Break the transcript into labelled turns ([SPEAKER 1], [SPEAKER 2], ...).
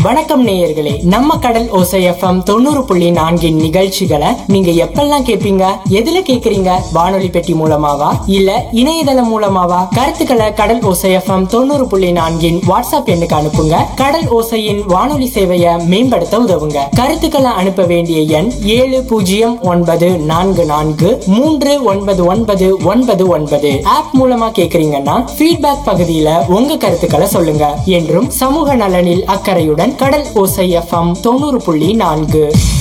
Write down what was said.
[SPEAKER 1] வணக்கம் நேயர்களே நம்ம கடல் ஓசை எஃப்எம் தொண்ணூறு புள்ளி நான்கின் நிகழ்ச்சிகளை நீங்க எப்பெல்லாம் கேட்பீங்க எதுல கேக்குறீங்க வானொலி பெட்டி மூலமாவா இல்ல இணையதளம் மூலமாவா கருத்துக்களை கடல் ஓசை எஃப்எம் தொண்ணூறு புள்ளி நான்கின் வாட்ஸ்அப் எண்ணுக்கு அனுப்புங்க கடல் ஓசையின் வானொலி சேவையை மேம்படுத்த உதவுங்க கருத்துக்களை அனுப்ப வேண்டிய எண் ஏழு பூஜ்ஜியம் ஒன்பது நான்கு நான்கு மூன்று ஒன்பது ஒன்பது ஒன்பது ஒன்பது ஆப் மூலமா கேக்குறீங்கன்னா ஃபீட்பேக் பகுதியில உங்க கருத்துக்களை சொல்லுங்க என்றும் சமூக நலனில் அக்கறையுடன் கடல் ஓசை எஃப்எம் தொண்ணூறு புள்ளி நான்கு